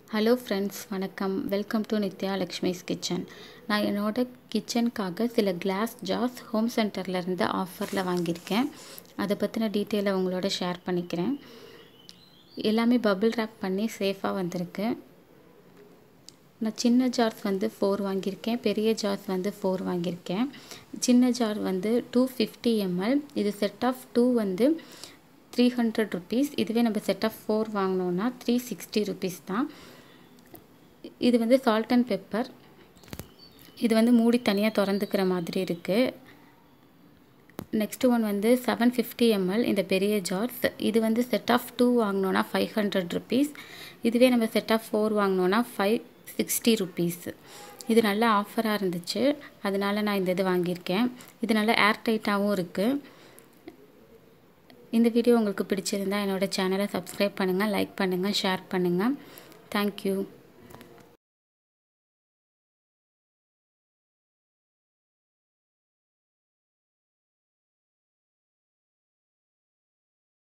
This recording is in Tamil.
ஹலோ ஃப்ரெண்ட்ஸ் வணக்கம் welcome to Nithya Lakshmi's kitchen நான் என்னோட கிச்சனுக்காக சில கிளாஸ் ஜார்ஸ் ஹோம் சென்டர்லேருந்து ஆஃபரில் வாங்கியிருக்கேன் அதை பற்றின டீட்டெயிலை உங்களோட ஷேர் பண்ணிக்கிறேன் எல்லாமே பபிள் ரேப் பண்ணி சேஃபாக வந்திருக்கு நான் சின்ன ஜார்ஸ் வந்து ஃபோர் வாங்கியிருக்கேன் பெரிய ஜார்ஸ் வந்து ஃபோர் வாங்கியிருக்கேன் சின்ன ஜார் வந்து டூ ஃபிஃப்டி எம்எல் இது செட் ஆஃப் டூ வந்து த்ரீ ஹண்ட்ரட் ருபீஸ் இதுவே நம்ம செட் ஆஃப் ஃபோர் வாங்கினோன்னா த்ரீ சிக்ஸ்டி ருபீஸ் தான் இது வந்து சால்ட் அண்ட் பெப்பர் இது வந்து மூடி தனியாக திறந்துக்கிற மாதிரி இருக்குது நெக்ஸ்ட்டு ஒன் வந்து செவன் ஃபிஃப்டி எம்எல் இந்த பெரிய ஜார்ஸ் இது வந்து செட் ஆஃப் டூ வாங்கினோன்னா ஃபைவ் ஹண்ட்ரட் ருபீஸ் இதுவே நம்ம செட் ஆஃப் ஃபோர் வாங்கினோன்னா ஃபைவ் சிக்ஸ்டி ருபீஸ் இது நல்ல ஆஃபராக இருந்துச்சு அதனால நான் இந்த இது வாங்கியிருக்கேன் இது நல்ல ஏர் டைட்டாகவும் இருக்குது இந்த வீடியோ உங்களுக்கு பிடிச்சிருந்தா என்னோடய சேனலை சப்ஸ்கிரைப் பண்ணுங்கள் லைக் பண்ணுங்கள் ஷேர் பண்ணுங்கள் தேங்க்யூ